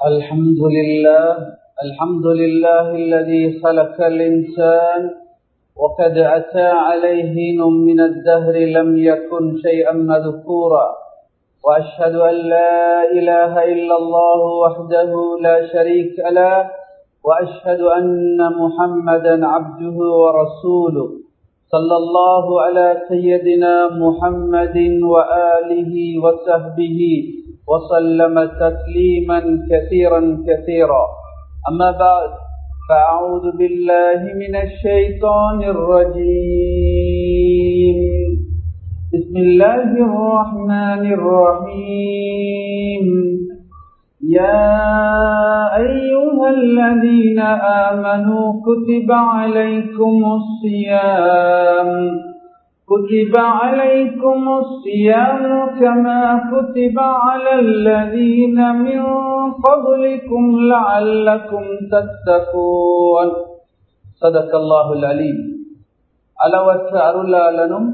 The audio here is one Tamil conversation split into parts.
الحمد لله الحمد لله الذي خلق الإنسان وقد أتى عليه حين من الدهر لم يكن شيئا مذكورا وأشهد أن لا إله إلا الله وحده لا شريك له وأشهد أن محمدا عبده ورسوله صلى الله على سيدنا محمد وآله وصحبه وسلم تسليما كثيرا كثيرا أما بعد فأعوذ بالله من الشيطان الرجيم بسم الله الرحمن الرحيم يا أيها الذين آمنوا كتب عليكم الصيام كتب عليكم الصيام كما كتب على الذين من قبلكم لعلكم تتقون صدق الله العليم அளவற்ற அருளாளனும்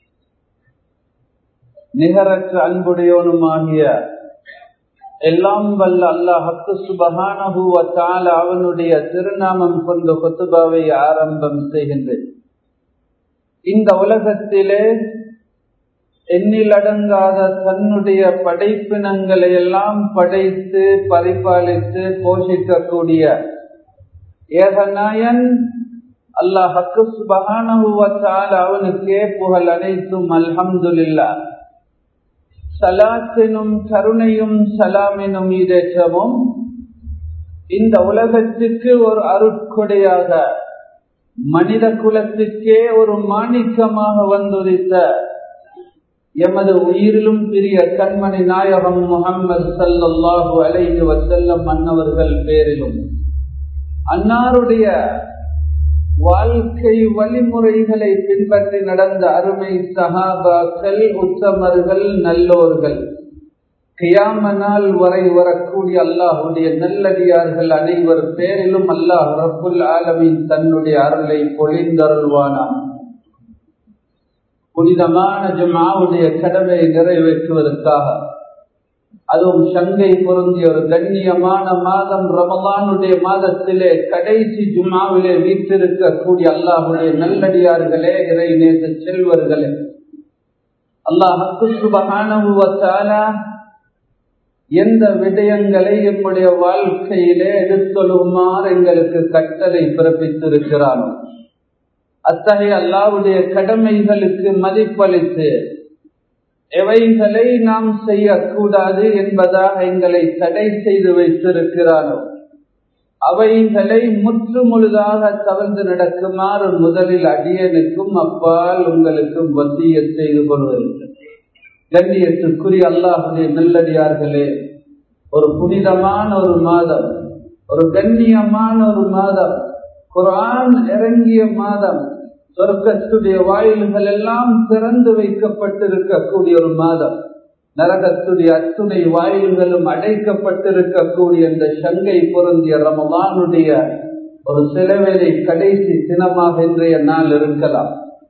நிகரற்ற அன்புடையோனுமாகிய எல்லாம் வல்ல அல்லாஹத்து சுபகானகுவத்தால அவனுடைய திருநாமம் கொண்டு கொத்துபாவை ஆரம்பம் செய்கின்றேன் இந்த உலகத்திலே எண்ணிலடங்காத தன்னுடைய படைப்பினங்களை எல்லாம் படைத்து பரிபாலித்து போஷிக்கக்கூடிய ஏகநாயன் அல்லாஹக்கு சுபகானகுவத்தால் அவனுக்கே புகழ் அனைத்தும் அல்ஹம்துல்லா சலாத்தினும் கருணையும் சலாமினும் ஈடேற்றமும் இந்த உலகத்துக்கு ஒரு அருட்கொடையாக மனித குலத்துக்கே ஒரு மாணிக்கமாக வந்துரித்த எமது உயிரிலும் பிரிய கண்மணி நாயகம் முகம்மது சல்லாஹூ அலைஹி வசல்லம் மன்னவர்கள் பேரிலும் அன்னாருடைய வாழ்க்கை வழிமுறைகளை பின்பற்றி நடந்த அருமை சகாபாக்கள் உத்தமர்கள் நல்லோர்கள் கியாம நாள் வரை வரக்கூடிய அல்லாஹுடைய நல்லடியார்கள் அனைவர் பேரிலும் அல்லாஹ் ரப்புல் ஆலமின் தன்னுடைய அருளை பொழிந்தருள்வானான் புனிதமான ஜுமாவுடைய கடமையை நிறைவேற்றுவதற்காக அதுவும் சங்கை பொருந்திய ஒரு கண்ணியமான மாதம் ரமலானுடைய மாதத்திலே கடைசி ஜுமாவிலே வீற்றிருக்கக்கூடிய அல்லாஹுடைய நல்லடியார்களே இறை நேச செல்வர்களே அல்லாஹு சுபகானுவத்தாலா எந்த விடயங்களை எம்முடைய வாழ்க்கையிலே எடுத்தொழுமாறு எங்களுக்கு கட்டளை பிறப்பித்திருக்கிறானோ அத்தகைய அல்லாவுடைய கடமைகளுக்கு மதிப்பளித்து எவைகளை நாம் செய்யக்கூடாது என்பதாக எங்களை தடை செய்து வைத்திருக்கிறானோ அவைகளை முற்று முழுதாக தவிர்த்து நடக்குமாறு முதலில் அடியனுக்கும் அப்பால் உங்களுக்கும் வசிய செய்து கொள்வதில்லை கண்ணியத்துக்குரிய அல்லாஹுடைய நல்லடியார்களே ஒரு புனிதமான ஒரு மாதம் ஒரு கண்ணியமான ஒரு மாதம் குரான் இறங்கிய மாதம் சொர்க்கத்துடைய வாயில்கள் எல்லாம் திறந்து வைக்கப்பட்டிருக்கக்கூடிய ஒரு மாதம் நரகத்துடைய அத்துணை வாயில்களும் அடைக்கப்பட்டிருக்கக்கூடிய இந்த சங்கை பொருந்திய ரமதானுடைய ஒரு சிலவேளை கடைசி தினமாக இன்றைய நாள் இருக்கலாம்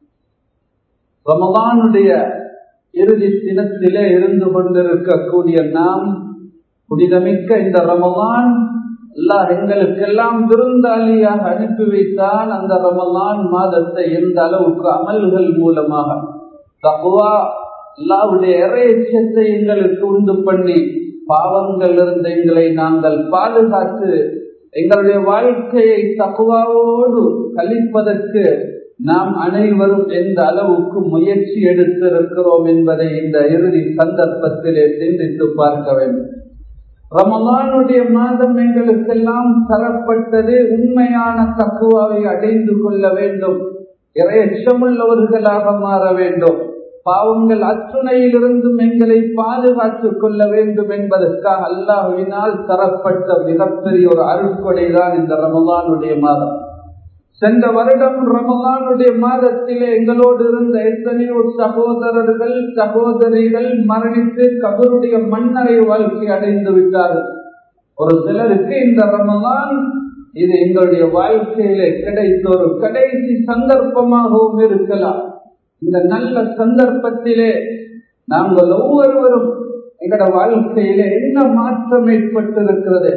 ரமதானுடைய இறுதி தினத்திலே இருந்து கொண்டிருக்கக்கூடிய நாம் புனிதமிக்க இந்த ரமதான் அல்லாஹ் எங்களுக்கெல்லாம் விருந்தாளியாக அனுப்பி வைத்தான் அந்த ரமலான் மாதத்தை எந்த அளவுக்கு அமல்கள் மூலமாக தகுவா அல்லாவுடைய இறையச்சத்தை எங்களுக்கு உண்டு பண்ணி பாவங்கள் இருந்து எங்களை நாங்கள் பாதுகாத்து எங்களுடைய வாழ்க்கையை தகுவாவோடு கழிப்பதற்கு நாம் அனைவரும் எந்த அளவுக்கு முயற்சி எடுத்திருக்கிறோம் என்பதை இந்த இறுதி சந்தர்ப்பத்திலே சிந்தித்து பார்க்க வேண்டும் ரமலானுடைய மாதம் எங்களுக்கெல்லாம் தரப்பட்டது உண்மையான தக்குவாவை அடைந்து கொள்ள வேண்டும் இறையச்சமுள்ளவர்களாக மாற வேண்டும் பாவங்கள் அத்துணையிலிருந்தும் எங்களை பாதுகாத்துக் கொள்ள வேண்டும் என்பதற்காக அல்லாஹுவினால் தரப்பட்ட மிகப்பெரிய ஒரு அருட்கொடை தான் இந்த ரமலானுடைய மாதம் சென்ற வருடம் ரமலானுடைய மாதத்திலே எங்களோடு இருந்த எத்தனையோ சகோதரர்கள் சகோதரிகள் மரணித்து கபருடைய மன்னரை வாழ்க்கை அடைந்து விட்டார்கள் ஒரு சிலருக்கு இந்த ரமலான் இது எங்களுடைய வாழ்க்கையிலே கிடைத்த ஒரு கடைசி சந்தர்ப்பமாகவும் இருக்கலாம் இந்த நல்ல சந்தர்ப்பத்திலே நாங்கள் ஒவ்வொருவரும் எங்களோட வாழ்க்கையில என்ன மாற்றம் ஏற்பட்டிருக்கிறது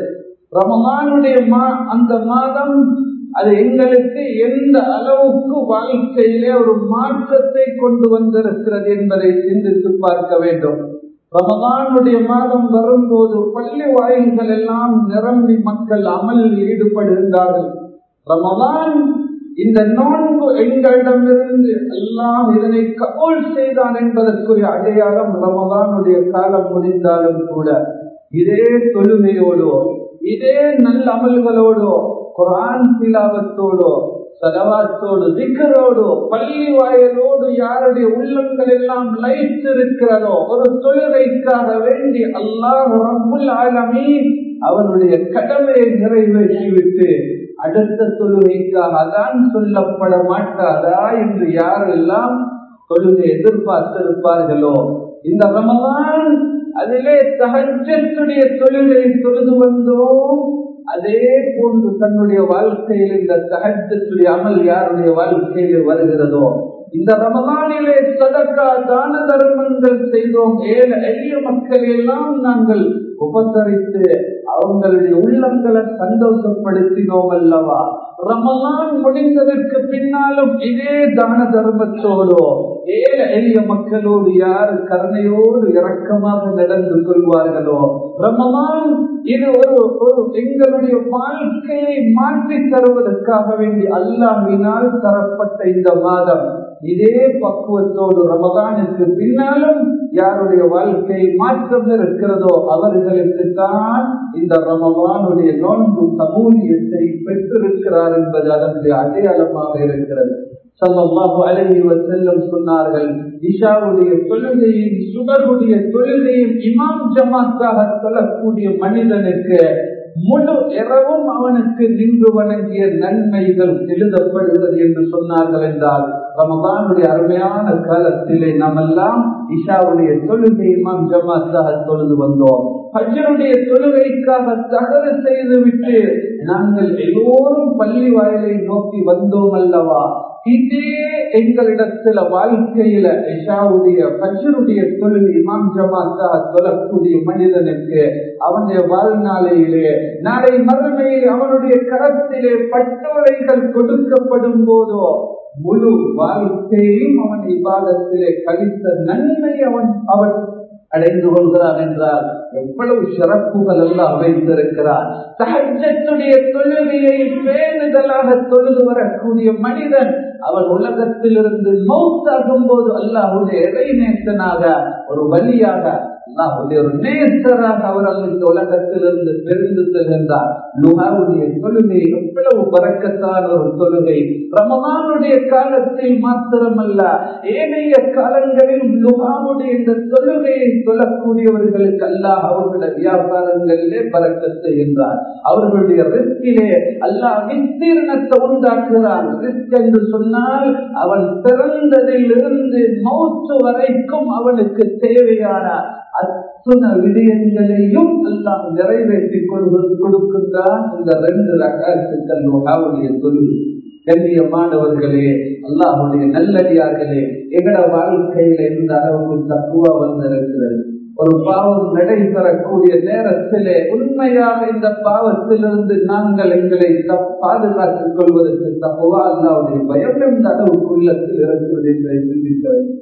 ரமலானுடைய மா அந்த மாதம் அது எங்களுக்கு எந்த அளவுக்கு வாழ்க்கையிலே ஒரு மாற்றத்தை கொண்டு வந்திருக்கிறது என்பதை சிந்தித்து பார்க்க வேண்டும் ரமதானுடைய மாதம் வரும்போது பள்ளி வாயில்கள் எல்லாம் நிரம்பி மக்கள் அமலில் ஈடுபடுகின்றார்கள் ரமதான் இந்த நோன்பு எங்களிடமிருந்து எல்லாம் இதனை கபோல் செய்தான் என்பதற்குரிய அடையாளம் ரமதானுடைய காலம் முடிந்தாலும் கூட இதே தொழுகையோடோ இதே நல்ல அமல்களோடோ குரான் திலாவத்தோடோ சலவாத்தோடு திக்கரோடு பள்ளி வாயலோடு யாருடைய உள்ளங்கள் எல்லாம் லயித்திருக்கிறதோ ஒரு தொழுகைக்காக வேண்டி அல்லாஹ் ரப்புல் ஆலமீன் அவனுடைய கடமையை நிறைவேற்றிவிட்டு அடுத்த தொழுகைக்காக அதான் சொல்லப்பட மாட்டாதா என்று யாரெல்லாம் தொழுகை எதிர்பார்த்திருப்பார்களோ இந்த ரமலான் அதிலே தகஜத்துடைய தொழுகை தொழுது வந்தோம் அதே போன்று தன்னுடைய வாழ்க்கையில் இந்த தகஜத்துடைய அமல் யாருடைய வாழ்க்கையில் வருகிறதோ இந்த ரமதானிலே சதக்கா தான தர்மங்கள் செய்தோம் ஏழை எளிய மக்களை எல்லாம் நாங்கள் உபசரித்து அவங்களுடைய உள்ளங்களை சந்தோஷப்படுத்தினோம் அல்லவா ரமலான் முடிந்ததற்கு பின்னாலும் இதே தான தர்மத்தோடோ ஏழை எளிய மக்களோடு யார் கருணையோடு இரக்கமாக நடந்து கொள்வார்களோ ரமலான் இது ஒரு ஒரு எங்களுடைய வாழ்க்கையை மாற்றி தருவதற்காக வேண்டி அல்லாஹினால் தரப்பட்ட இந்த மாதம் இதே பக்குவத்தோடு ரமதானுக்கு பின்னாலும் யாருடைய வாழ்க்கை மாற்றம் இருக்கிறதோ அவர்களுக்கு தான் இந்த ரமதானுடைய நோன்பு சமூலியத்தை பெற்றிருக்கிறார் என்பது அதனுடைய அடையாளமாக இருக்கிறது சல்லல்லாஹு அலைஹி வஸல்லம் சொன்னார்கள் இஷாவுடைய தொழுகையும் சுடருடைய தொழுகையும் இமாம் ஜமாத்தாக சொல்லக்கூடிய மனிதனுக்கு முழு இரவும் அவனுக்கு நின்று வணங்கிய நன்மைகள் எழுதப்படுகிறது என்று சொன்னார்கள் என்றால் ரமதானுடைய அருமையான காலத்திலே நாம் எல்லாம் இஷாவுடைய தொழுகை இமாம் ஜமாத்தாக தொழுது வந்தோம் ஹஜ்ஜனுடைய தொழுகைக்காக தகவல் செய்துவிட்டு நாங்கள் எல்லோரும் பள்ளி வாயிலை நோக்கி வந்தோம் அல்லவா இதே எங்களிடத்துல வாழ்க்கையில இஷாவுடைய பஜ்ருடைய தொழில் இமாம் ஜமாத்தாக சொல்லக்கூடிய மனிதனுக்கு அவனுடைய வாழ்நாளையிலே நாளை மறுமையில் அவனுடைய கரத்திலே பட்டோரைகள் கொடுக்கப்படும் போதோ முழு வாழ்க்கையும் அவன் இவ்வாதத்திலே கழித்த நன்மை அவன் அவன் அடைந்து கொள்கிறான் என்றால் எவ்வளவு சிறப்புகள் எல்லாம் வைத்திருக்கிறார் சகஜத்துடைய தொழுகையை பேணுதலாக தொழுது வரக்கூடிய மனிதன் அவன் உலகத்திலிருந்து மௌத்தாகும் போது அல்லாஹுடைய இறைநேசனாக ஒரு வழியாக அல்லாஹுடைய ஒரு நேசராக அவர் அந்த உலகத்திலிருந்து பிரிந்து செல்கின்றார் லுகாவுடைய தொழுகை எவ்வளவு பறக்கத்தான ஒரு தொழுகை ரமதானுடைய காலத்தில் மாத்திரமல்ல ஏனைய காலங்களில் லுகாவுடைய இந்த தொழுகையை சொல்லக்கூடியவர்களுக்கு அல்லாஹ் அவர்களுடைய வியாபாரங்களிலே பறக்க செய்கின்றார் அவர்களுடைய ரிஸ்கிலே அல்லாஹ் விஸ்தீர்ணத்தை உண்டாக்குகிறான் ரிஸ்க் என்று சொன்னால் அவன் பிறந்ததில் இருந்து மௌத்து வரைக்கும் அவனுக்கு தேவையான அத்துண விடயங்களையும் எல்லாம் நிறைவேற்றி கொடுக்கின்றான் இந்த ரெண்டு ரகசியங்கள் லோகாவுடைய தொழில் கண்ணியமானவர்களே அல்லாஹுடைய நல்லடியார்களே எங்கட வாழ்க்கையில இந்த அளவுக்கு தப்புவா வந்திருக்கிறது ஒரு பாவம் நடைபெறக்கூடிய நேரத்திலே உண்மையாக இந்த பாவத்திலிருந்து நாங்கள் எங்களை பாதுகாத்துக் கொள்வதற்கு தப்புவா அல்லாவுடைய பயம் எந்த அளவுக்கு உள்ளத்தில் இருக்கிறது என்பதை சிந்திக்க வேண்டும்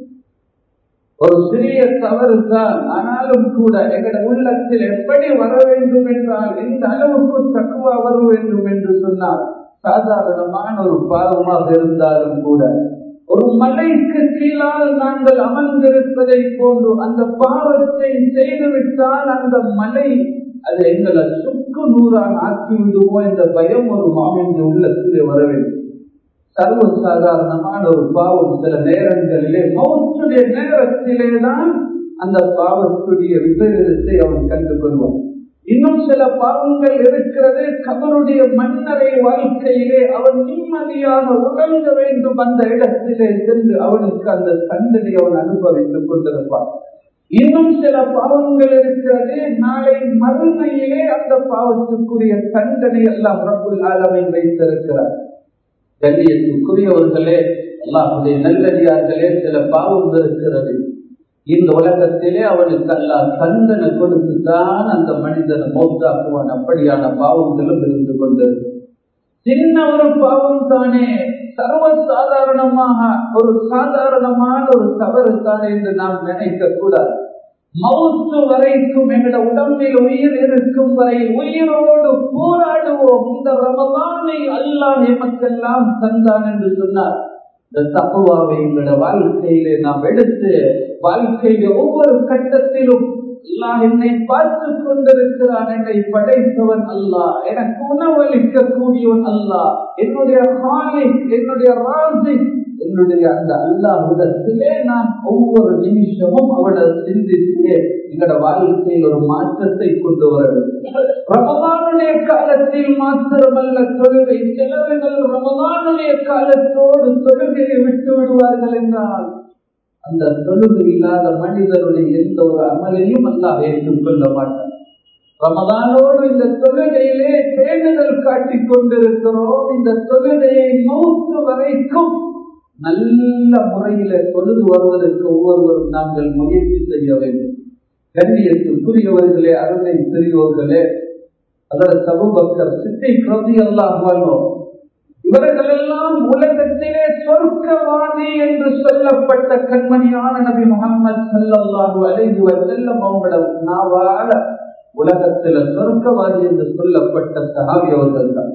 ஒரு சிறிய தவறு தான் ஆனாலும் கூட எங்கட உள்ளத்தில் எப்படி வர வேண்டும் என்றால் எந்த அளவுக்கு தக்குவா வர வேண்டும் என்று சொன்னால் சாதாரணமான ஒரு பாவமாக இருந்தாலும் கூட ஒரு மலைக்கு கீழால் நாங்கள் அமர்ந்திருப்பதை போன்று அந்த பாவத்தை செய்துவிட்டால் அந்த மலை அது எங்களை சுக்கு நூறாக ஆக்கி விடுமோ என்ற பயம் ஒரு மாமின் உள்ளத்திலே வர வேண்டும் சர்வ சாதாரணமான ஒரு பாவம் சில நேரங்களிலே மௌத்துடைய நேரத்திலே தான் அந்த பாவத்துடைய விபரீதத்தை அவன் கண்டு கொள்வான் இன்னும் சில பாவங்கள் இருக்கிறது கபருடைய மன்னரை வாழ்க்கையிலே அவன் நிம்மதியாக உறங்க வேண்டும் அந்த இடத்திலே சென்று அவனுக்கு அந்த தண்டனை அவன் அனுபவித்துக் கொண்டிருப்பான் இன்னும் சில பாவங்கள் இருக்கிறது நாளை மறுமையிலே அந்த பாவத்துக்குரிய தண்டனை எல்லாம் ரப்புல் ஆலமை வைத்திருக்கிறார் கண்ணியத்துக்குரியவர்களே அல்லாஹுடைய நல்லடியார்களே சில பாவம் இருக்கிறது இந்த உலகத்திலே அவனுக்கு அல்லா தண்டனை கொடுத்துதான் அந்த மனிதனை மௌத்தாக்குவான் அப்படியான பாவங்களும் இருந்து கொண்டது சின்ன ஒரு பாவம் தானே சர்வ சாதாரணமாக ஒரு சாதாரணமான ஒரு தவறு தானே என்று நாம் நினைக்க கூடாது மவுத்து வரைக்கும் எங்களோட உடம்பில் உயிர் இருக்கும் வரை உயிரோடு போராடுவோம் இந்த ரமதானை அல்லாஹ் எமக்கெல்லாம் தந்தான் என்று சொன்னார் இந்த தப்புவாவை எங்களோட வாழ்க்கையிலே நாம் எடுத்து வாழ்க்கையில ஒவ்வொரு கட்டத்திலும் அல்லாஹ் என்னை பார்த்து கொண்டிருக்கிறான் என்னை படைத்தவன் அல்லாஹ் எனக்கு உணவளிக்க கூடியவன் அல்லாஹ் என்னுடைய ஹாலி என்னுடைய ராசி என்னுடைய அந்த அல்லாஹ்விடத்திலே நான் ஒவ்வொரு நிமிஷமும் அவனை சிந்தித்து எங்களோட வாழ்க்கையில் ஒரு மாற்றத்தை கொண்டு வர வேண்டும் ரமதானுடைய காலத்தில் மாத்திரமல்ல தொழுகை சிலவர்கள் ரமதானுடைய காலத்தோடு தொழுகையை விட்டு விடுவார்கள் என்றால் அந்த தொழுகை இல்லாத மனிதருடைய எந்த ஒரு அமலையும் அல்லாஹ் ஏற்றுக்கொள்ள மாட்டார் ரமதானோடு இந்த தொழுகையிலே பேணுதல் காட்டிக் கொண்டிருக்கிறோம் இந்த தொழுகையை நூற்று வரைக்கும் நல்ல முறையில தொழுது வருவதற்கு ஒவ்வொருவரும் நாங்கள் முயற்சி செய்ய வேண்டும் கண்ணியத்துக்குரியவர்களே அருமை பெரியோர்களே அதற்கு சபுபக்கர் சித்தை கிரதி எல்லாம் வாழ்வோம் இவர்கள் எல்லாம் உலகத்திலே சொர்க்கவாதி என்று சொல்லப்பட்ட கண்மணியான நபி முகமது சல்லாஹூ அலைஹி வசல்லம் அவங்களோட நாவால உலகத்துல சொர்க்கவாதி என்று சொல்லப்பட்ட சஹாபி அவர்கள் தான்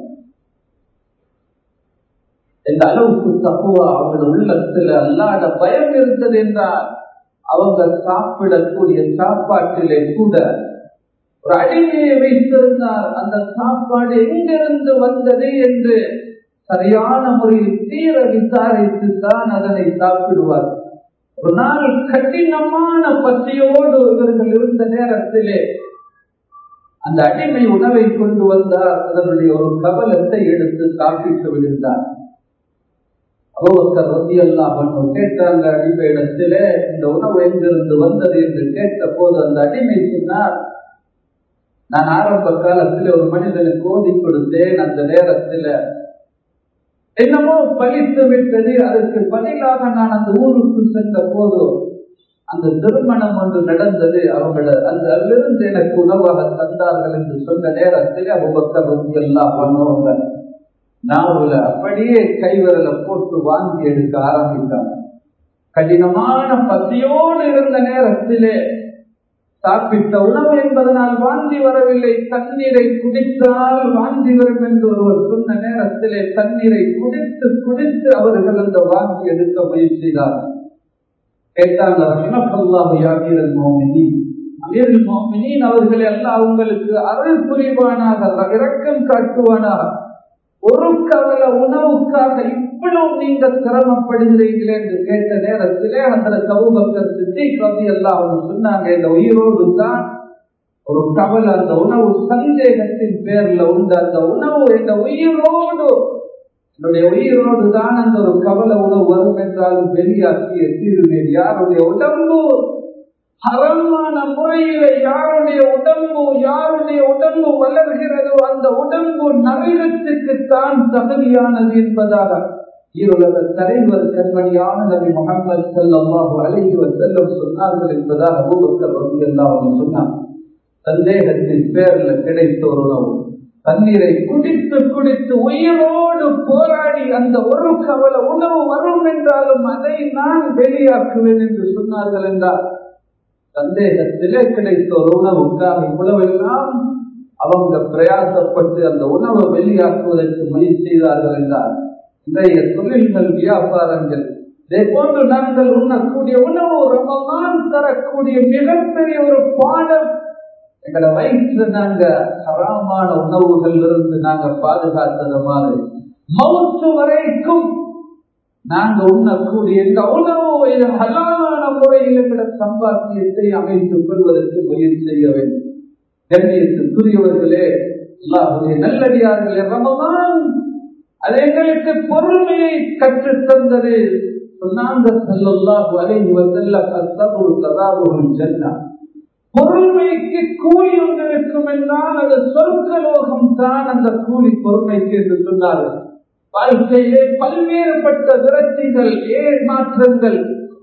இந்த அளவுக்கு தப்புவா அவங்க உள்ளத்துல அல்லாட பயம் இருந்தது என்றால் அவங்க சாப்பிடக்கூடிய சாப்பாட்டிலே கூட ஒரு அடிமையை வைத்திருந்தால் அந்த சாப்பாடு எங்கிருந்து வந்தது என்று சரியான முறையில் தீர விசாரித்து தான் அதனை சாப்பிடுவார் ஒரு நாள் கடினமான பசியோடு இவர்கள் இருந்த நேரத்திலே அந்த அடிமை உணவை கொண்டு வந்தார் அதனுடைய ஒரு கபலத்தை எடுத்து சாப்பிட்டு விழுந்தார் அபோக்கர் ரத்தி எல்லாம் கேட்டாங்க அடிமை இடத்துல இந்த உணவு எங்கிருந்து வந்தது என்று கேட்ட போது அந்த அடிமை சொன்னார் நான் ஆரம்ப காலத்தில் ஒரு மனிதனுக்கு ஓதி கொடுத்தேன் அந்த நேரத்தில் என்னமோ பழித்து விட்டது அதற்கு பதிலாக நான் அந்த ஊருக்கு சென்ற போது அந்த திருமணம் ஒன்று நடந்தது அவங்கள அந்த அதிலிருந்து எனக்கு உணவாக தந்தார்கள் என்று சொன்ன நேரத்தில் அவங்க வந்து எல்லாம் பண்ணுவாங்க நாவல அப்படியே கைவிரல போட்டு வாங்கி எடுக்க ஆரம்பித்தாங்க கடினமான பசியோடு இருந்த நேரத்திலே சாப்பிட்ட உணவு என்பதனால் வாந்தி வரவில்லை தண்ணீரை குடித்தால் வாந்தி வரும் என்று ஒருவர் சொன்ன நேரத்திலே தண்ணீரை குடித்து குடித்து அவர்கள் அந்த வாந்தி எடுக்க முயற்சி செய்தார்கள் கேட்டாங்க அமீரில் மோமினின் அவர்களை எல்லாம் அவங்களுக்கு அருள் புரிவானாக இரக்கம் காட்டுவானாக ஒரு கவல உணவுக்காக இவ்வளவு நீங்க சிரமப்படுகிறீங்களே என்று கேட்ட நேரத்திலே அந்த கவுபக்கர் சித்தி கவி எல்லாம் அவங்க சொன்னாங்க இந்த உயிரோடு தான் ஒரு கவலை அந்த உணவு சந்தேகத்தின் பேர்ல உண்டு அந்த உணவு இந்த உயிரோடு என்னுடைய உயிரோடு தான் அந்த ஒரு கவலை உணவு வரும் என்றாலும் வெளியாக்கிய தீர்வேன் யாருடைய உடம்பு ஹரமான முறையில யாருடைய உடம்பு யாருடைய உடம்பு வளர்கிறதோ அந்த உடம்பு நரகத்துக்கு தான் தகுதியானது என்பதாக ஈருலக தலைவர் கண்மணியான நபி முகமது செல்லம்மாஹு அழகி செல்லம் சொன்னார்கள் என்பதாக அபூபக்கர் ரவி எல்லாம் சொன்னார் சந்தேகத்தின் பேர்ல கிடைத்த ஒரு உணவு தண்ணீரை குடித்து குடித்து உயிரோடு போராடி அந்த ஒரு கவல உணவு வரும் என்றாலும் அதை நான் வெளியாக்குவேன் என்று சொன்னார்கள் என்றார் சந்தேகத்திலே கிடைத்த ஒரு உணவுக்காக இவ்வளவெல்லாம் அவங்க பிரயாசப்பட்டு அந்த உணவை வெளியாக்குவதற்கு முயற்சி செய்தார்கள் என்றார் இன்றைய தொழில்கள் வியாபாரங்கள் இதே போன்று நாங்கள் உண்ணக்கூடிய உணவு ரமதான் தரக்கூடிய மிகப்பெரிய ஒரு பாடம் எங்களை வயிற்று நாங்க ஹராமான உணவுகள் இருந்து நாங்க பாதுகாத்தது மாதிரி மவுத்து வரைக்கும் நாங்க உண்ணக்கூடிய இந்த உணவு ஹலாலான முறையில் எங்கள சம்பாத்தியத்தை அமைத்துக் கொள்வதற்கு முயற்சி செய்ய வேண்டும் கண்ணியத்துக்குரியவர்களே அல்லாஹுடைய நல்லடியார்களே ரமதான் அது எங்களுக்கு பொறுமையை கற்றுத் தந்தது சொன்னாங்க செல்லல்லாஹு அலைஹி வஸல்லம் அஸ்ஸபுரு சதாபுல் ஜன்னah பொறுமைக்கு கூலி ஒன்று இருக்கும் என்றால் அது சொர்க்கலோகம் தான் அந்த கூலி பொறுமைக்கு என்று சொன்னார்கள் வாழ்க்கையிலே பல்வேறுபட்ட விரக்திகள் ஏமாற்றங்கள்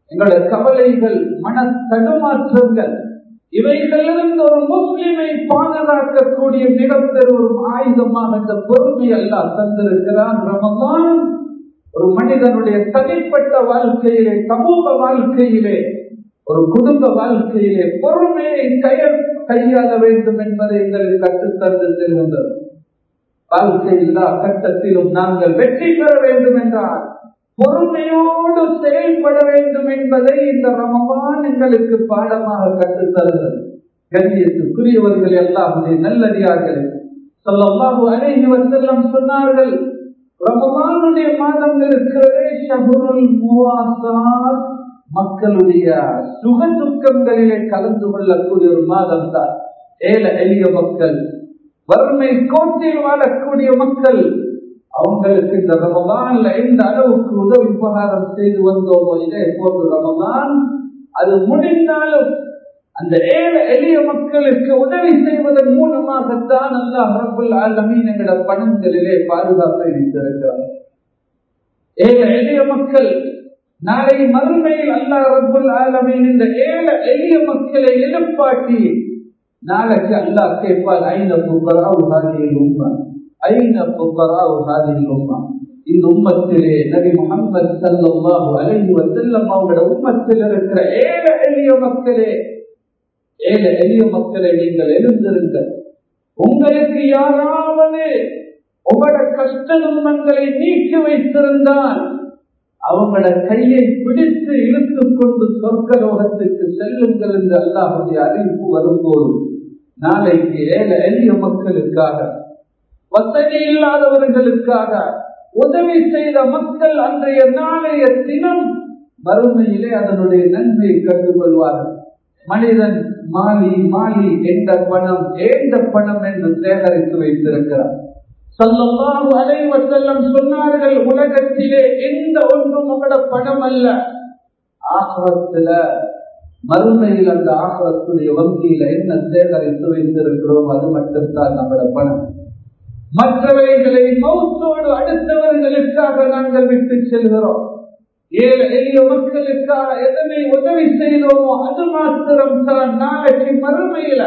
எங்களுடைய கவலைகள் மன தடுமாற்றங்கள் இவைகளிலிருந்து ஒரு முஸ்லிமை பாதுகாக்கக்கூடிய மிகப்பெரும் ஒரு ஆயுதமாக இந்த பொறுமை எல்லாம் தந்திருக்கிறான் ரமதான் ஒரு மனிதனுடைய தனிப்பட்ட வாழ்க்கையிலே சமூக வாழ்க்கையிலே ஒரு குடும்ப வாழ்க்கையிலே பொறுமையை கைய கையாள வேண்டும் என்பதை எங்களுக்கு கற்றுத்தந்து செல்கின்றது வாழ்க்கை எல்லா கட்டத்திலும் நாங்கள் வெற்றி பெற வேண்டும் என்றால் பொறுமையோடு செயல்பட வேண்டும் என்பதை இந்த ரமபான் எங்களுக்கு பாடமாக கற்றுத்தருகிறது கண்ணியத்துக்குரியவர்கள் எல்லாருடைய நல்லடியார்கள் சொல்லமாக அனைவர் செல்லம் சொன்னார்கள் ரமபானுடைய மாதம் இருக்கிறதே ஷஹுருல் மூவாசார் மக்களுடைய சுக துக்கங்களிலே கலந்து கொள்ளக்கூடிய ஒரு மாதம் தான் ஏழை எளிய மக்கள் வறுமை கோட்டில் வாழக்கூடிய மக்கள் அவங்களுக்கு இந்த ரமதான்ல எந்த அளவுக்கு உதவி உபகாரம் செய்து வந்தோமோ இதே போன்று ரமதான் அது முடிந்தாலும் அந்த ஏழை எளிய மக்களுக்கு உதவி செய்வதன் மூலமாகத்தான் அல்லாஹ் ரபுல் ஆலமீன் எங்களோட பணங்களிலே பாதுகாப்பை வைத்திருக்கிறார் ஏழை எளிய மக்கள் நாளை மறுமையில் அல்லாஹ் ரபுல் ஆலமீன் இந்த ஏழை எளிய மக்களை எழுப்பாட்டி நாளைக்கு அல்லாஹ் கேட்பார் ஐநா புக்கராவு ஹாதியில் உம்மா ஐநா புக்கராவு ஹாதியில் உம்மா இந்த உம்மத்திலே நபி முகமது சல்லாஹு அலைஹி வசல்லம் அவங்களோட உம்மத்தில் இருக்கிற ஏழை எளிய மக்களே ஏழை எளிய மக்களை நீங்கள் எழுந்திருங்கள் உங்களுக்கு யாராவது உங்களோட கஷ்ட துன்பங்களை நீக்கி வைத்திருந்தால் அவங்களோட கையை பிடித்து இழுத்துக் கொண்டு சொர்க்கலோகத்துக்கு செல்லுங்கள் என்று அல்லாஹுடைய அறிவிப்பு வரும்போது நாளைக்கு ஏழை எளிய மக்களுக்காக வசதி இல்லாதவர்களுக்காக உதவி செய்த மக்கள் அன்றைய நாளைய தினம் மறுமையிலே அதனுடைய நன்மையை கண்டுகொள்வார்கள் மனிதன் மாலி மாலி என்ற பணம் ஏந்த பணம் என்று சேகரித்து வைத்திருக்கிறார் சொல்லமாக அலைவ செல்லம் சொன்னார்கள் உலகத்திலே எந்த ஒன்றும் உங்களோட பணம் அல்ல ஆசிரத்துல மறுமையில் அந்த ஆசிரத்துடைய வங்கியில என்ன சேகரித்து வைத்திருக்கிறோம் அது மட்டும்தான் நம்மளோட பணம் மற்றவைகளை மௌத்தோடு அடுத்தவர்களுக்காக நாங்கள் விட்டு செல்கிறோம் ஏழை எளிய மக்களுக்காக எதனை உதவி செய்தோமோ அது மாத்திரம் தான் நாளைக்கு மறுமையில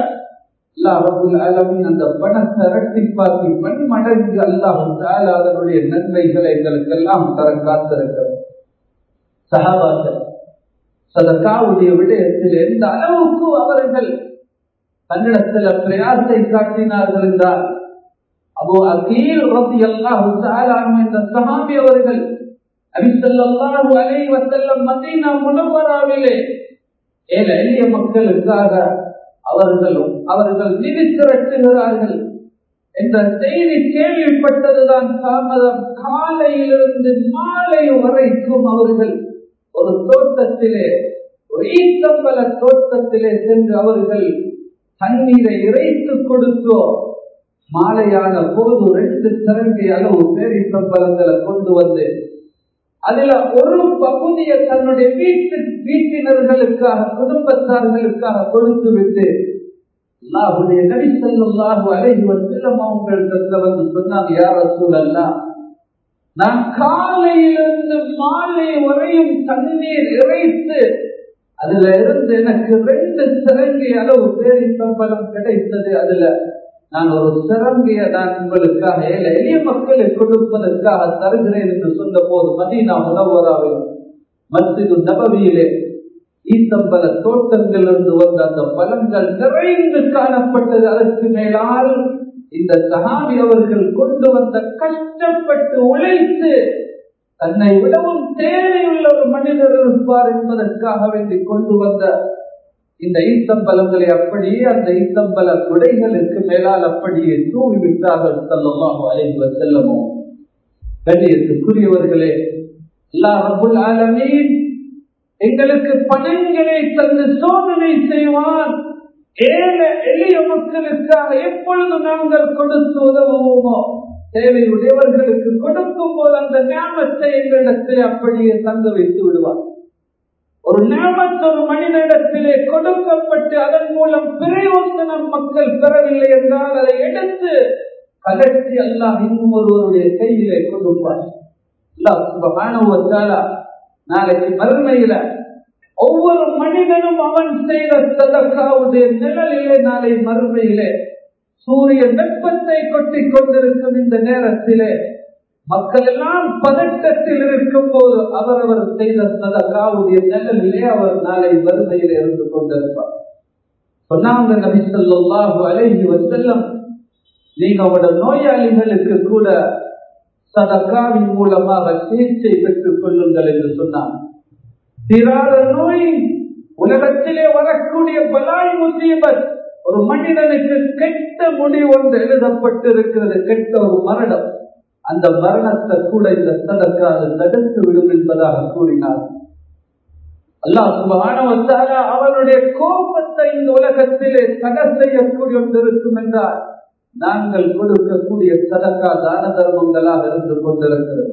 அந்த பணத்தை இரட்டிப்பாக்கி பன்மடங்கு அல்லாஹும் அதனுடைய நன்மைகளை எங்களுக்கெல்லாம் தர காத்திருக்கிறது சகாபாக்கள் சதக்காவுடைய விடயத்தில் எந்த அளவுக்கு அவர்கள் தன்னிடத்தில் பிரயாசை காட்டினார்கள் என்றால் அபோ அகீல் ரபி அல்லாஹு என்ற சஹாபி அவர்கள் அபிசல்லாஹு அலை வசல்லம் மதீனா முனவராவிலே ஏழை எளிய மக்களுக்காக அவர்களும் அவர்கள் நிதி திரட்டுகிறார்கள் என்ற செய்தி கேள்விப்பட்டதுதான் தாமதம் காலையிலிருந்து மாலை வரைக்கும் அவர்கள் ஒரு தோட்டத்திலே ஒரு ஈத்தம்பல தோட்டத்திலே சென்று அவர்கள் தண்ணீரை இறைத்து கொடுத்தோ மாலையான போது ரெண்டு திறங்கை அளவு பேரித்தம்பலங்களை கொண்டு வந்து அதுல ஒரு பகுதியை தன்னுடைய வீட்டு வீட்டினர்களுக்காக குடும்பத்தார்களுக்காக கொடுத்து விட்டு அல்லாஹுடைய நபி செல்லாஹு அலைஹி வசல்லம் அவங்களிடத்துல வந்து சொன்னாங்க யார சூழல்லா நான் காலையிலிருந்து மாலை வரையும் தண்ணீர் இறைத்து அதுல இருந்து எனக்கு ரெண்டு சிறங்கை அளவு பேரித்தம்பலம் கிடைத்தது அதுல நான் ஒரு சிறங்கிய நான் உங்களுக்காக ஏழை எளிய மக்களை கொடுப்பதற்காக தருகிறேன் என்று சொன்ன போது மதீனா உணவராவில் மஸ்ஜிது நபவியிலே ஈத்தம்பல தோட்டங்களிலிருந்து வந்த அந்த பலன்கள் நிறைந்து காணப்பட்டது அதற்கு மேலால் இந்த சகாமி அவர்கள் கொண்டு வந்த கஷ்டப்பட்டு உழைத்து தன்னை விடவும் தேவையுள்ள ஒரு மனிதர் இருப்பார் என்பதற்காக வேண்டி கொண்டு வந்த இந்த ஈத்தம்பலங்களை அப்படியே அந்த ஈத்தம்பல குடைகளுக்கு மேலால் அப்படியே தூவி விட்டார்கள் செல்லமாக அழைந்து செல்லமோ கண்ணியத்துக்குரியவர்களே அல்லா ரபுல் ஆலமீன் எங்களுக்கு பணங்களை தந்து சோதனை செய்வான் ஏழை எளிய மக்களுக்காக எப்பொழுது நாங்கள் கொடுத்து உதவுவோமோ தேவையுடையவர்களுக்கு கொடுக்கும் போது அந்த ஞாபகத்தை எங்களிடத்தில் அப்படியே தந்து வைத்து விடுவார் ஒரு ஞாபகத்து ஒரு மனிதனிடத்திலே கொடுக்கப்பட்டு அதன் மூலம் பிரயோசனம் மக்கள் பெறவில்லை என்றால் அதை எடுத்து கலர்ச்சி அல்லாஹ் இன்னும் ஒருவருடைய கையிலே கொடுப்பார் அல்லாஹ் சுபஹானஹு வ தஆலா நாளைக்கு மறுமையில ஒவ்வொரு மனிதனும் அவன் செய்த சதக்காவுடைய நிழலிலே நாளை மறுமையிலே சூரிய வெப்பத்தை கொட்டிக் கொண்டிருக்கும் இந்த நேரத்திலே மக்கள் எல்லாம் பதட்டத்தில் இருக்கும் போது அவரவர் செய்த சதக்காவுடைய நிழலிலே அவர் நாளை வறுமையிலே இருந்து கொண்டிருப்பார் சொன்னாங்க நபி சொல்லாஹு அலைஹி வசல்லம் நீங்க அவரோட நோயாளிகளுக்கு கூட சதக்காவின் மூலமாக சிகிச்சை பெற்றுக் கொள்ளுங்கள் என்று சொன்னார் தீராத நோய் உலகத்திலே வரக்கூடிய பலாய் முசீபத் ஒரு மனிதனுக்கு கெட்ட முடிவு ஒன்று எழுதப்பட்டிருக்கிறது கெட்ட ஒரு மரணம் அந்த மரணத்தை கூட இந்த சதக்காது தடுத்து விடும் என்பதாக கூறினார் அல்லாஹ் சுபகானவத்தால அவனுடைய கோபத்தை இந்த உலகத்திலே தடை செய்யக்கூடிய ஒன்று இருக்கும் என்றால் நாங்கள் கொடுக்கக்கூடிய சதக்கா தான தர்மங்களாக இருந்து கொண்டிருக்கிறது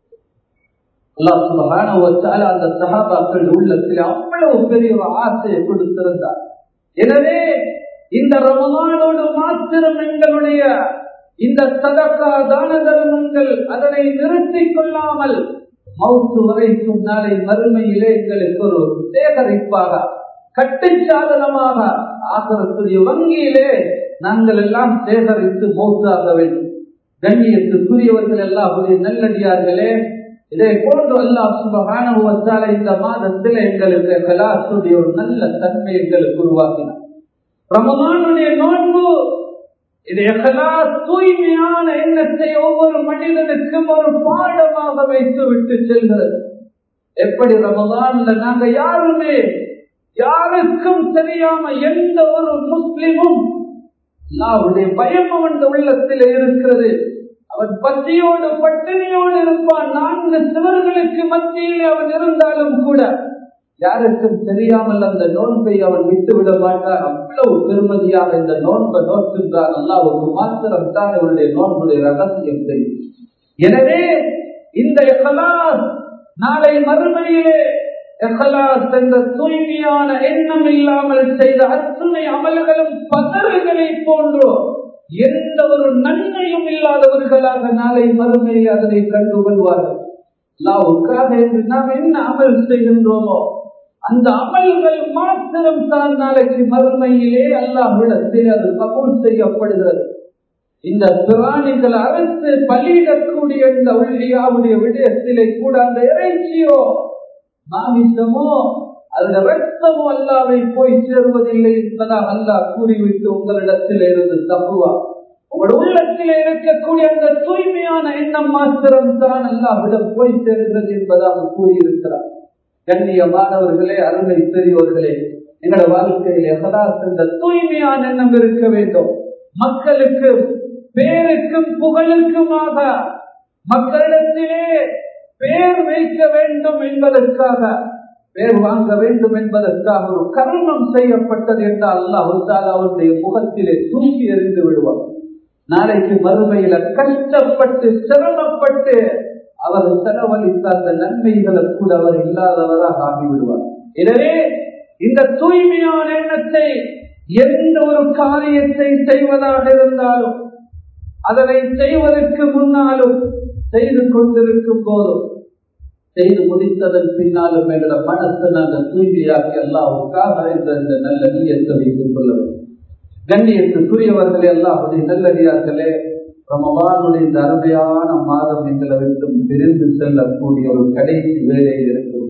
அல்லாஹ் சுபகானவத்தால அந்த சகாபாக்கள் உள்ளத்தில் அவ்வளவு பெரிய ஒரு ஆசையை கொடுத்திருந்தார் எனவே இந்த ரமதானோடு மாத்திரம் எங்களுடைய இந்த சதக்கா தான தர்மங்கள் அதனை நிறுத்திக் கொள்ளாமல் மவுத்து வரைக்கும் நாளை மறுமையிலே எங்களுக்கு ஒரு சேகரிப்பாக கட்டுச்சாதனமாக ஆகக்கூடிய வங்கியிலே நாங்கள் எல்லாம் சேகரித்து மௌத்தாக வேண்டும் கண்ணியத்துக்குரியவர்கள் எல்லாம் நல்லடியார்களே இதை போன்று அல்லாஹ் சுபகான இந்த மாதத்தில் எங்களுக்கு கலாசுடைய ஒரு நல்ல தன்மை எங்களுக்கு உருவாக்கினார் ரமதானுடைய நோன்பு இது எகலாஸ் தூய்மையான எண்ணத்தை ஒவ்வொரு மனிதனுக்கும் ஒரு பாடமாக வைத்து விட்டு செல்கிறது எப்படி ரமதான்ல நாங்க யாருமே யாருக்கும் தெரியாம எந்த ஒரு முஸ்லிமும் அல்லாவுடைய பயம் அவன் உள்ளத்தில் இருக்கிறது அவன் பசியோடு பட்டினியோடு இருப்பான் நான்கு சிவர்களுக்கு மத்தியில் அவன் இருந்தாலும் கூட யாருக்கும் தெரியாமல் அந்த நோன்பை அவன் விட்டு விட மாட்டான் அவ்வளவு பெருமதியாக இந்த நோன்பை நோக்கின்றான் அல்லாவுக்கு மாத்திரம் தான் அவருடைய நோன்புடைய ரகசியம் தெரியும் எனவே இந்த எஹலாஸ் நாளை மறுமையிலே எஹலாஸ் என்ற தூய்மையான எண்ணம் இல்லாமல் செய்த அத்துணை அமல்களும் பதறுகளை போன்றோ எந்த ஒரு நன்மையும் இல்லாதவர்களாக நாளை மறுமையில் அதனை கண்டு கொள்வார்கள் அல்லாவுக்காக என்று நாம் என்ன அமல் செய்கின்றோமோ அந்த அமல்கள் மாத்திரம் தான் நாளைக்கு மறுமையிலே அல்லாஹ்விடத்தில் அது கபூல் செய்யப்படுகிறது இந்த பிராணிகள் அரசு பலியிடக்கூடிய இந்த உள்ளியாவுடைய விடயத்திலே கூட அந்த இறைச்சியோ மாமிசமோ அந்த ரத்தமோ அல்லாவை போய் சேருவதில்லை என்பதாக அல்லாஹ் கூறிவிட்டு உங்களிடத்தில் இருந்து தப்புவா உங்கள் உள்ளத்தில் இருக்கக்கூடிய அந்த தூய்மையான எண்ணம் மாத்திரம் தான் அல்லாவிடம் போய் சேருகிறது என்பதாக கூறியிருக்கிறார் கண்ணியமானவர்களே அருமை பெரியவர்களே எங்களோட வாழ்க்கையில் எகலாஸ் என்ற தூய்மையான எண்ணம் இருக்க வேண்டும் மக்களுக்கு பேருக்கும் புகழுக்குமாக மக்களிடத்திலே பேர் வைக்க வேண்டும் என்பதற்காக பேர் வாங்க வேண்டும் என்பதற்காக ஒரு கர்மம் செய்யப்பட்டது என்றால் அல்லாஹ் அவருடைய முகத்திலே தூக்கி எறிந்து விடுவார் நாளைக்கு மறுமையில கஷ்டப்பட்டு சிரமப்பட்டு அவர் செலவழித்த அந்த நன்மைகளை கூட அவர் இல்லாதவராக ஆகிவிடுவார் எனவே இந்த தூய்மையான எண்ணத்தை எந்த ஒரு காரியத்தை செய்வதாக இருந்தாலும் அதனை செய்வதற்கு முன்னாலும் செய்து கொண்டிருக்கும் போதும் செய்து முடித்ததன் பின்னாலும் எங்களோட மனசை நாங்கள் தூய்மையாக்கி அல்லாவுக்காக என்ற இந்த நல்ல நீயத்தை வைத்துக் கொள்ள வேண்டும் கண்ணியத்துக்குரியவர்களே அல்லாஹுடைய நல்லடியார்களே ரமபானுடைய இந்த அருமையான மாதம் எங்களை விட்டு பிரிந்து செல்லக்கூடிய ஒரு கடைசி வேலையில் இருக்கிறோம்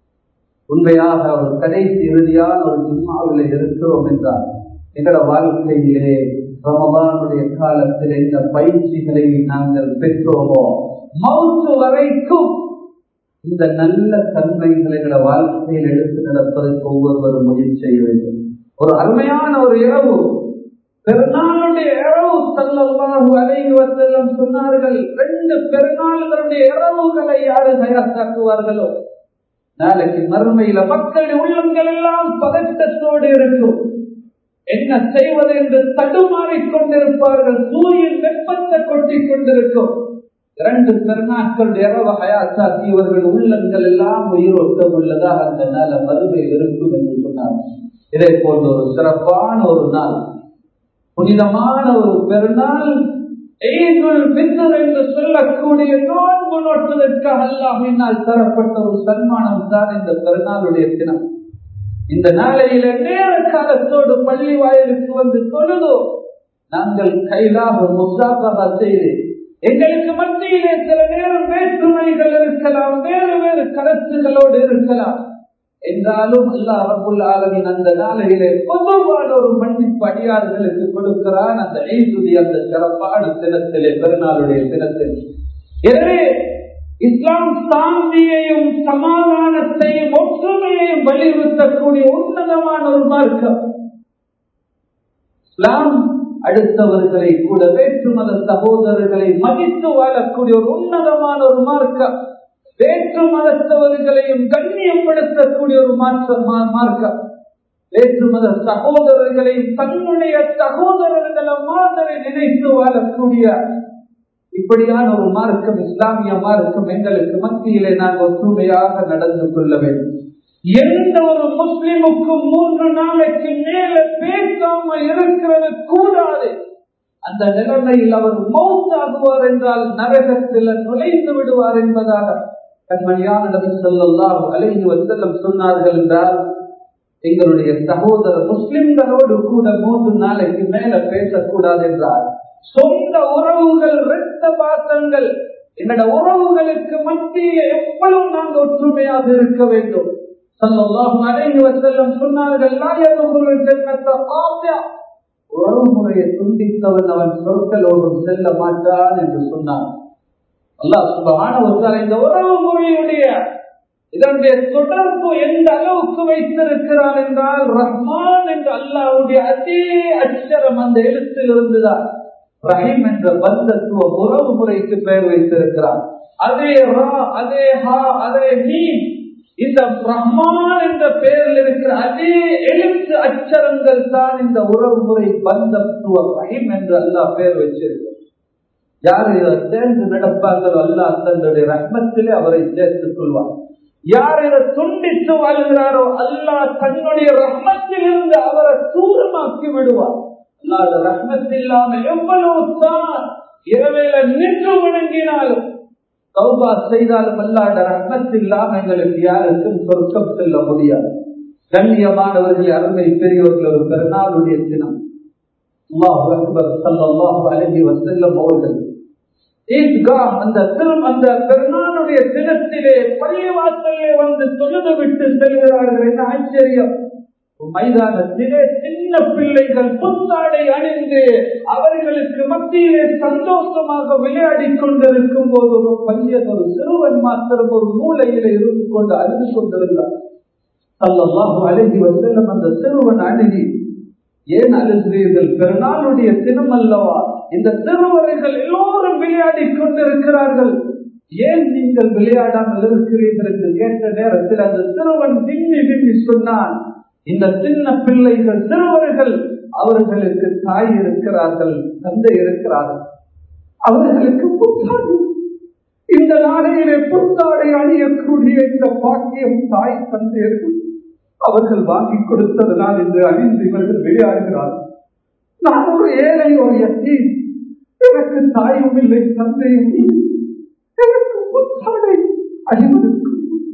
உண்மையாக ஒரு கடைசி இறுதியான ஒரு ஜும்மாவில் இருக்கிறோம் என்றால் எங்களோட வாழ்க்கையிலே ரமபானுடைய காலத்தில் இந்த பயிற்சிகளை நாங்கள் பெற்றோமோ மவுத்து வரைக்கும் இந்த நல்ல தன்மைகளை எங்களோட வாழ்க்கையில் எடுத்து நடப்பதற்கு ஒவ்வொருவரும் முயற்சி செய்ய வேண்டும் ஒரு அருமையான ஒரு இரவு பெருநாளுடைய இரவு செல்லவாக அலைவதெல்லாம் சொன்னார்கள் ரெண்டு பெருநாள்களுடைய இரவுகளை யாரு தயாராக்குவார்களோ நாளைக்கு மறுமையில மக்களுடைய உள்ளங்கள் எல்லாம் பதட்டத்தோடு இருக்கும் என்ன செய்வது என்று தடுமாறிக் கொண்டிருப்பார்கள் சூரியன் வெப்பத்தை கொட்டிக் கொண்டிருக்கும் இரண்டு பெருநாட்களுடைய இரவு ஹயாத்தாக்கி இவர்கள் உள்ளங்கள் எல்லாம் உயிரோட்டம் உள்ளதாக அந்த நாள மறுமையில் இருக்கும் என்று சொன்னார் இதே போன்ற ஒரு சிறப்பான ஒரு நாள் புனிதமான ஒரு பெருநாள் என்று சொல்லக்கூடிய நோன்பு நோட்பதற்காக அல்லாஹினால் தரப்பட்ட ஒரு சன்மானம் தான் இந்த பெருநாளுடைய தினம் இந்த நாளையில நேர காலத்தோடு பள்ளி வாயிலுக்கு வந்து தொழுதோ நாங்கள் கைலாக முசாபகா செய்து எங்களுக்கு மத்தியிலே சில நேரம் வேற்றுமைகள் இருக்கலாம் வேறு வேறு கருத்துகளோடு இருக்கலாம் என்றாலும் அல்லா ரபுல் ஆலமின் அந்த நாளையிலே பொதுவான ஒரு மன்னிப்பு அடியார்களுக்கு கொடுக்கிறான் அந்த ஐதுதி அந்த சிறப்பான தினத்திலே பெருநாளுடைய தினத்தில் எனவே இஸ்லாம் சாந்தியையும் சமாதானத்தையும் ஒற்றுமையையும் வலியுறுத்தக்கூடிய உன்னதமான ஒரு மார்க்கம் இஸ்லாம் அடுத்தவர்களை கூட வேற்று மத சகோதரர்களை மதித்து வாழக்கூடிய ஒரு உன்னதமான ஒரு மார்க்கம் வேற்று மதத்தவர்களையும் கண்ணியப்படுத்தக்கூடிய ஒரு மாற்றம் மார்க்கம் வேற்று மத சகோதரர்களையும் தன்னுடைய சகோதரர்களை மாதிரி நினைத்து வாழக்கூடிய இப்படியான ஒரு மார்க்கம் இஸ்லாமிய மார்க்கம் எங்களுக்கு மத்தியிலே நாங்கள் ஒற்றுமையாக நடந்து கொள்ள வேண்டும் எந்த ஒரு முஸ்லிமுக்கும் மூன்று நாளைக்கு மேல பேசாம இருக்கிறது கூடாது அந்த நிலைமையில் அவர் மௌத்தாகுவார் என்றால் நரகத்தில் நுழைந்து விடுவார் என்பதாக கண்மணியான நபி சொல்லலாம் அலைஹி வசல்லம் சொன்னார்கள் என்றால் எங்களுடைய சகோதர முஸ்லிம்களோடு கூட மூன்று நாளைக்கு மேல பேசக்கூடாது என்றார் சொந்த உறவுகள் இரத்த பாசங்கள் எங்களோட உறவுகளுக்கு மத்தியில் எவ்வளவு நாங்கள் ஒற்றுமையாக இருக்க வேண்டும் சல்லல்லாஹு அலைஹி வஸல்லம் சொன்னார்கள் லா யதுகுல் ஜன்னத காஃபியா உறவு முறையை துண்டித்தவன் அவன் சொற்களோடும் செல்ல மாட்டான் என்று சொன்னான் அல்லாஹ் சுபஹானஹு வ தஆலா இந்த உறவு முறையுடைய இதனுடைய தொடர்பு எந்த அளவுக்கு வைத்திருக்கிறான் என்றால் ரஹ்மான் என்ற அல்லாவுடைய அதே அச்சரம் அந்த எழுத்தில் இருந்துதான் ரஹீம் என்ற பந்தத்துவ உறவு முறைக்கு பெயர் வைத்திருக்கிறான் அதே ரா அதே ஹா அதே மீன் இந்த ரஹ்மான் என்ற பெயரில் இருக்கிற அதே எழுத்து அச்சரங்கள் தான் இந்த உறவு முறை பந்தத்துவ ரஹீம் என்று அல்லாஹ் பெயர் வச்சிருக்கிறார் யார் இதை சேர்ந்து நடப்பார்களோ அல்லாஹ் தன்னுடைய ரஹ்மத்திலே அவரை சேர்த்துக் கொள்வார் யார் இதை துண்டித்து வாழ்கிறாரோ அல்லாஹ் தன்னுடைய ரஹ்மத்தில் இருந்து அவரை தூரமாக்கி விடுவார் அல்லாத ரஹ்மத் இல்லாமல் எவ்வளவு தான் இரவேல நின்று வணங்கினாலும் சௌபா செய்தாலும் அல்லாத ரஹ்மத் இல்லாமல் எங்களுக்கு யாருக்கும் சொர்க்கம் செல்ல முடியாது கண்ணியமானவர்கள் அருமை பெரியவர்கள் ஒரு பெருநாளுடைய தினம் அல்லாஹ் அக்பர் சல்லாஹு அலஹி வசல்லம் அவர்கள் ஈத்காம் அந்த திரும் அந்த பெருநாளுடைய தினத்திலே பள்ளிவாசலே வந்து தொழுது விட்டு செல்கிறார்கள் என்ன ஆச்சரியம் மைதானத்திலே சின்ன பிள்ளைகள் புத்தாடை அணிந்து அவர்களுக்கு மத்தியிலே சந்தோஷமாக விளையாடி கொண்டிருக்கும் போது ஒரு பையன் ஒரு சிறுவன் மாத்திரம் ஒரு மூலையில இருந்து கொண்டு அழுது கொண்டிருந்தார் சல்லல்லாஹு அழகி வசல்லம் அந்த சிறுவன் அணுகி ஏன் அழுகிறீர்கள் பெருநாளுடைய தினம் அல்லவா இந்த சிறுவர்கள் எல்லோரும் விளையாடி கொண்டிருக்கிறார்கள் ஏன் நீங்கள் விளையாடாமல் இருக்கிறீர்கள் என்று கேட்ட நேரத்தில் அந்த சிறுவன் விம்மி விம்மி சொன்னான் இந்த சின்ன பிள்ளைகள் சிறுவர்கள் அவர்களுக்கு தாய் இருக்கிறார்கள் தந்தை இருக்கிறார்கள் அவர்களுக்கு புத்தாடை இந்த நாளையிலே புத்தாடை அணியக்கூடிய இந்த பாக்கியம் தாய் தந்தையர்கள் அவர்கள் வாங்கி கொடுத்ததனால் இன்று அணிந்து இவர்கள் விளையாடுகிறார்கள் நான் ஒரு ஏழை ஒரு எத்தி எனக்கு தாயும் இல்லை தந்தையும் இல்லை எனக்கு புத்தாடை அணிவதற்கு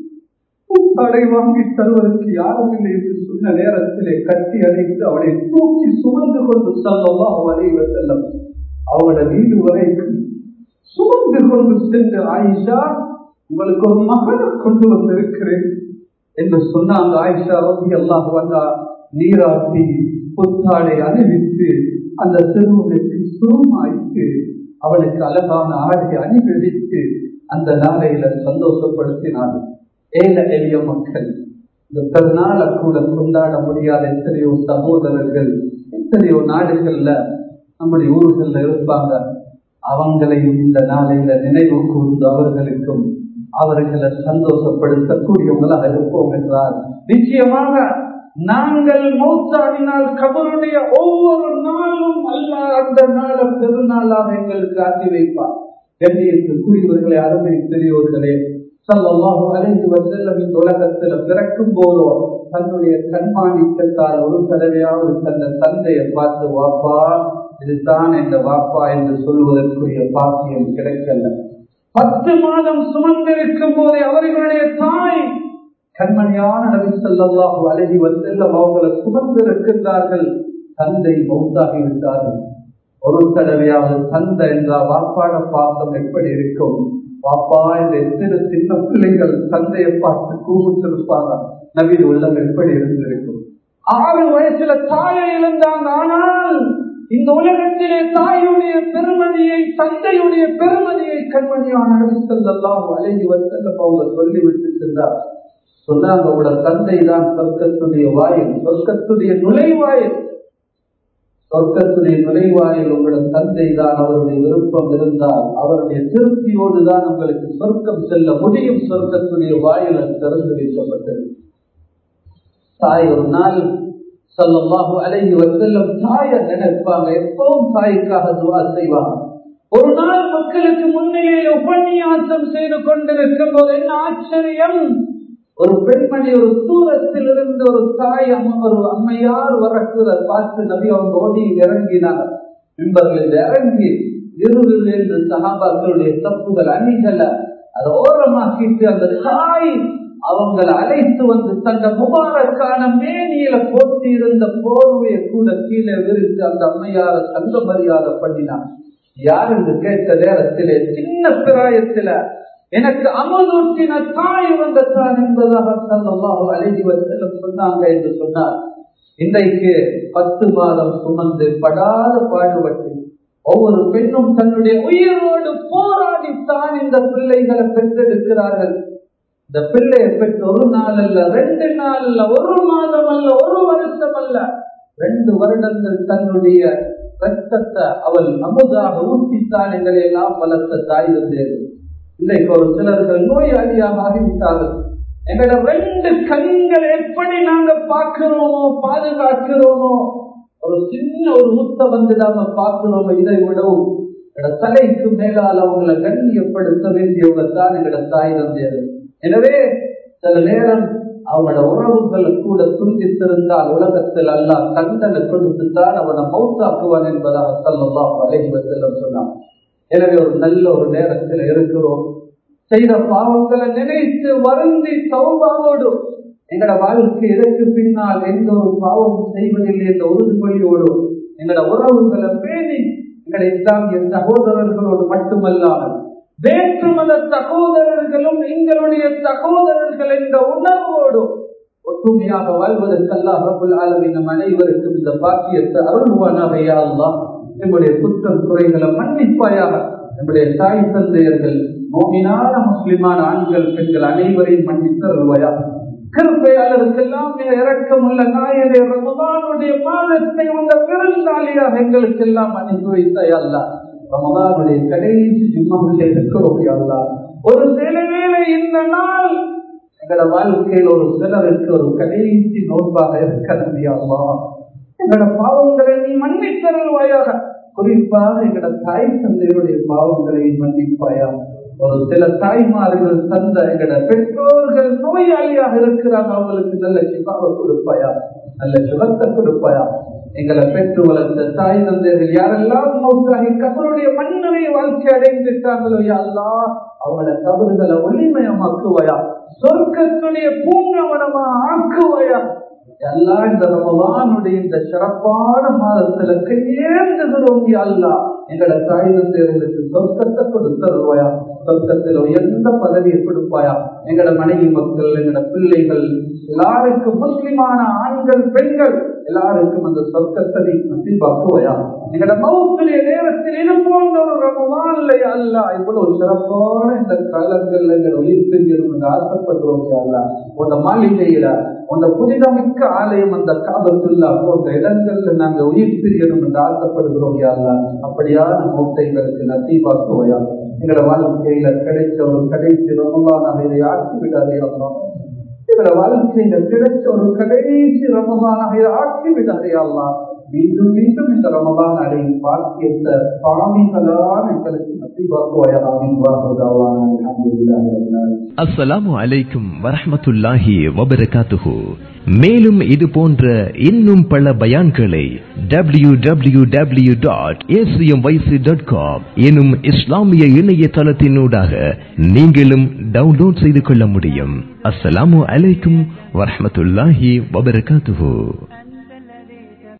புத்தாடை வாங்கி தருவதற்கு யாரும் இல்லை என்று சொன்ன நேரத்திலே கட்டி அணைத்து அவளை தூக்கி சுமந்து கொண்டு செல்லவா அவளைவ செல்லம் அவளோட வீடு வரைக்கும் சுமந்து கொண்டு சென்ற ஆயிஷா உங்களுக்கு ஒரு மகனை கொண்டு வந்திருக்கிறேன் என்று சொன்ன அந்த ஆயிஷா ரவி எல்லாம் வந்தா நீராட்டி புத்தாடை அணிவித்து அந்த சிறுவனுக்கு சுருமாய்த்து அவனுக்கு அழகான ஆடை அணிவித்து அந்த நாளையில சந்தோஷப்படுத்தினார் ஏழை எளிய மக்கள் இந்த பெருநாளை கூட கொண்டாட முடியாத எத்தனையோ சகோதரர்கள் எத்தனையோ நாடுகள்ல நம்முடைய ஊர்கள்ல இருப்பாங்க அவங்களையும் இந்த நாளையில நினைவு கூர்ந்து அவர்களுக்கும் அவர்களை சந்தோஷப்படுத்தக்கூடியவங்களாக இருப்போம் என்றால் நிச்சயமாக நாங்கள் மௌத்தாடினால் கபருடைய ஒவ்வொரு நாளும் அல்ல அந்த நாளை பெருநாளாக எங்களுக்கு ஆக்கி வைப்பார் கண்ணியத்துக்குரியவர்களே அருமை பெரியோர்களே சல்லாஹு அலைந்து வசல்லம் இந்த உலகத்துல பிறக்கும் போதோ தன்னுடைய கண்மாணிக்கத்தால் ஒரு தடவையாவது தந்த தந்தையை பார்த்து வாப்பா இதுதான் என்ற வாப்பா என்று சொல்வதற்குரிய பாக்கியம் கிடைக்கல பத்து மாதம் சுமந்திருக்கும் போதே அவர்களுடைய தாய் கண்மணியான நபி ஸல்லல்லாஹு அலைஹி வஸல்லம் அவங்களை சுமந்து இருக்கின்றார்கள் தந்தை மௌத்தாகி விட்டார்கள் ஒரு தடவையாவது தந்தை என்றால் வாப்பாட பாசம் எப்படி இருக்கும் பாப்பா என்ற எத்தனை சின்ன பிள்ளைகள் தந்தையை பார்த்து கூப்பிட்டிருப்பாங்க நவீன உள்ளம் எப்படி இருந்திருக்கும் ஆறு வயசுல தாயை இழந்தாங்க ஆனால் இந்த உலகத்திலே தாயுடைய பெருமதியை தந்தையுடைய பெருமதியை கண்மணியான நபிசல்லாம் அழகி வசல்லம் அவங்க சொல்லிவிட்டு சென்றார் சொன்னாங்க உங்களோட தந்தை தான் சொர்க்கத்துடைய வாயில் சொர்க்கத்துடைய நுழைவாயில் சொர்க்கத்துடைய நுழைவாயில் உங்களோட தந்தை தான் அவருடைய விருப்பம் இருந்தால் அவருடைய திருப்தியோடு தான் உங்களுக்கு சொர்க்கம் செல்ல முடியும் சொர்க்கத்துடைய வாயில் அது திறந்து வைக்கப்பட்டது தாய் ஒரு நாள் சொல்லமாக அலைந்து வசல்லம் தாய நினைப்பாங்க எப்பவும் தாய்க்காக துவா செய்வாங்க ஒரு நாள் மக்களுக்கு முன்னிலே உபன்யாசம் செய்து கொண்டிருக்கும் போது என்ன ஆச்சரியம் ஒரு பெண்மணி ஒரு தூரத்தில் இருந்து ஒரு தாய் ஒரு அம்மையார் வரக்கூட பார்த்து நபி அவங்க ஓடி இறங்கினாங்க நண்பர்கள் இறங்கி இருவில் என்று சகாபாக்களுடைய தப்புகள் அணிகளை அதை ஓரமாக்கிட்டு அந்த தாய் அவங்களை அழைத்து வந்து தந்த முபாரக்கான மேனியில போட்டு இருந்த போர்வையை கூட கீழே விரித்து அந்த அம்மையார சங்க மரியாதை பண்ணினார் யார் என்று கேட்ட நேரத்திலே சின்ன பிராயத்தில எனக்கு அமுதூட்டின தாய் வந்தான் என்பதாக சல்லாஹு அழகி வசலம் சொன்னாங்க என்று சொன்னார் இன்றைக்கு பத்து மாதம் சுமந்து படாத பாடுபட்டு ஒவ்வொரு பெண்ணும் தன்னுடைய உயிரோடு போராடித்தான் இந்த பிள்ளைகளை பெற்றெடுக்கிறார்கள் இந்த பிள்ளையை பெற்று ஒரு நாள் அல்ல ரெண்டு நாள் அல்ல ஒரு மாதம் அல்ல ஒரு வருஷம் அல்ல ரெண்டு வருடங்கள் தன்னுடைய ரத்தத்தை அவள் அமுதாக ஊட்டித்தான் எங்களை எல்லாம் வளர்த்த தாய் இருந்தது இன்றைக்கு ஒரு சிலர்கள் நோயாளியாக ஆகிவிட்டார்கள் எங்களோட ரெண்டு கண்கள் எப்படி நாங்க பார்க்கிறோமோ பாதுகாக்கிறோமோ ஒரு சின்ன ஒரு ஊத்த வந்து நாம பார்க்கிறோமோ இதை விடவும் எங்களோட தலைக்கு மேலால் அவங்களை கண்ணியப்படுத்த வேண்டியவங்க தான் எங்களோட தாய் தந்தையது எனவே சில நேரம் அவனோட உறவுகளை கூட துண்டித்திருந்தால் உலகத்தில் அல்லாஹ் கண்டனை கொடுத்துத்தான் அவனை மௌத்தாக்குவான் என்பதாக சொல்லலாம் அழகி செல்லம் சொன்னான் எனவே ஒரு நல்ல ஒரு நேரத்தில் இருக்கிறோம் செய்த பாவங்களை நினைத்து வருந்தி சௌபாவோடு எங்கட வாழ்க்கை இதற்கு பின்னால் எந்த ஒரு பாவம் செய்வதில்லை என்ற உறுதிமொழியோடு எங்கட உறவுகளை பேணி எங்கட இஸ்லாமிய சகோதரர்களோடு மட்டுமல்லாமல் வேற்று மத சகோதரர்களும் எங்களுடைய சகோதரர்கள் என்ற உணர்வோடு ஒற்றுமையாக வாழ்வதற்கு அல்லாஹ் ரபுல் ஆலமின் நம் அனைவருக்கும் இந்த பாக்கியத்தை அருள்வானாக யா அல்லாஹ் நம்முடைய குற்றம் குறைகளை மன்னிப்பாயாக நம்முடைய தாய் தந்தையர்கள் மோமினான முஸ்லிமான ஆண்கள் பெண்கள் அனைவரையும் மன்னித்து அருள்வாயா கிருப்பையாளருக்கெல்லாம் மிக இறக்கமுள்ள நாயரே ரமதானுடைய மாதத்தை உங்க பெருந்தாளியாக எங்களுக்கு எல்லாம் அனுப்பி வைத்தாய் அல்ல ரமதானுடைய கடைசி ஜும்மாவில் இருக்கிறோம் அல்லா ஒரு சில வேளை இந்த நாள் எங்களோட வாழ்க்கையில் ஒரு சிலருக்கு ஒரு கடைசி நோன்பாக இருக்க நம்பியாமா எங்களோட பாவங்களை நீ மன்னித்தருள்வாயாக குறிப்பாக எங்களோட தாய் தந்தையுடைய பாவங்களை மன்னிப்பாயா ஒரு சில தாய்மார்கள் தந்த எங்களோட பெற்றோர்கள் நோயாளியாக இருக்கிறாங்க அவங்களுக்கு நல்ல சிபாவை கொடுப்பாயா நல்ல சுகத்தை கொடுப்பாயா எங்களை பெற்று வளர்ந்த தாய் தந்தையர்கள் யாரெல்லாம் மௌத்தாகி கபருடைய மன்னரை வாழ்க்கை அடைந்துட்டாங்களோ யாரெல்லா அவங்கள கபறுகளை ஒளிமயமாக்குவாயா சொர்க்கத்துடைய பூங்கவனமா ஆக்குவாயா எல்லாம் இந்த ரமலானுடைய இந்த சிறப்பான மாதத்துல கையேந்துகிறோம் அல்லா எங்களோட தாய் தந்தையர்களுக்கு சொர்க்கத்தை கொடுத்தருவாயா சொர்க்கத்தில் உயர்ந்த பதவியை கொடுப்பாயா எங்களோட மனைவி மக்கள் எங்களோட பிள்ளைகள் எல்லாருக்கும் முஸ்லிமான ஆண்கள் பெண்கள் எல்லாருக்கும் அந்த சொர்க்கத்தை நசிபாக்குவையா எங்களோட மௌத்துடைய நேரத்தில் இது போன்ற ஒரு ரமலான் இல்லையா அல்ல இவ்வளவு சிறப்பான இந்த காலங்கள்ல எங்கள் உயிர் பெரியணும் என்று ஆசைப்படுறோம் அல்ல உந்த மாளிகையில உந்த புனிதமிக்க ஆலயம் அந்த காபத்துல்லா போன்ற இடங்கள்ல நாங்க உயிர் பிரியணும் என்று ஆசைப்படுகிறோம் யாருல அப்படியான மூட்டைகளுக்கு நசீபாக்குவையா எங்களோட வாழ்க்கையில கிடைச்ச ஒரு கடைசி ரமலானாக இதை ஆக்கி விடாதே அல்லா எங்களோட வாழ்க்கையில கிடைச்ச ஒரு கடைசி ரமலானாக இதை ஆக்கி விடாதே அல்லா மீண்டும் மீண்டும் இந்த ரமலான் அடையும் பாக்கியத்தை சுவாமிகளான எங்களுக்கு நசீபாக்குவாயாமின் வாக்குதாவான அல்ஹம்துலில்லாஹி அஸ்ஸலாமு அலைக்கும் வரஹ்மத்துல்லாஹி வபரகாத்துஹு மேலும் இது போன்ற இன்னும் பல பயான்களை W W W dot dot com எனும் இஸ்லாமிய இணையதளத்தினூடாக நீங்களும் டவுன்லோட் செய்து கொள்ள முடியும் அஸ்ஸலாமு அலைக்கும் வரஹ்மத்துல்லாஹி வபரகாத்துஹு